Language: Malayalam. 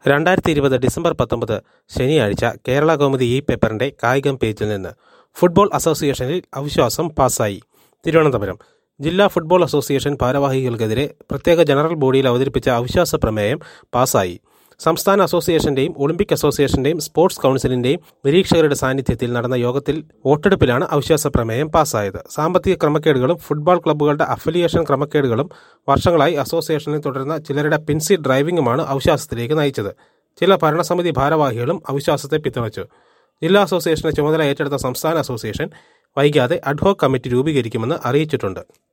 രണ്ടായിരത്തി ഇരുപത് ഡിസംബർ പത്തൊമ്പത് ശനിയാഴ്ച കേരള കൗമുദി ഇ പേപ്പറിന്റെ കായികം പേജിൽ നിന്ന് ഫുട്ബോൾ അസോസിയേഷനിൽ അവിശ്വാസം പാസായി തിരുവനന്തപുരം ജില്ലാ ഫുട്ബോൾ അസോസിയേഷൻ ഭാരവാഹികൾക്കെതിരെ പ്രത്യേക ജനറൽ ബോഡിയിൽ അവതരിപ്പിച്ച അവിശ്വാസ പ്രമേയം പാസായി സംസ്ഥാന അസോസിയേഷന്റെയും ഒളിമ്പിക് അസോസിയേഷന്റെയും സ്പോർട്സ് കൗൺസിലിന്റെയും നിരീക്ഷകരുടെ സാന്നിധ്യത്തിൽ നടന്ന യോഗത്തിൽ വോട്ടെടുപ്പിലാണ് അവിശ്വാസ പ്രമേയം പാസ്സായത് സാമ്പത്തിക ക്രമക്കേടുകളും ഫുട്ബോൾ ക്ലബ്ബുകളുടെ അഫിലിയേഷൻ ക്രമക്കേടുകളും വർഷങ്ങളായി അസോസിയേഷനിൽ തുടരുന്ന ചിലരുടെ പിൻസി ഡ്രൈവിംഗുമാണ് അവിശ്വാസത്തിലേക്ക് നയിച്ചത് ചില ഭരണസമിതി ഭാരവാഹികളും അവിശ്വാസത്തെ പിന്തുണച്ചു ജില്ലാ അസോസിയേഷന്റെ ചുമതല ഏറ്റെടുത്ത സംസ്ഥാന അസോസിയേഷൻ വൈകാതെ അഡ്ഹോക് കമ്മിറ്റി രൂപീകരിക്കുമെന്ന് അറിയിച്ചിട്ടുണ്ട്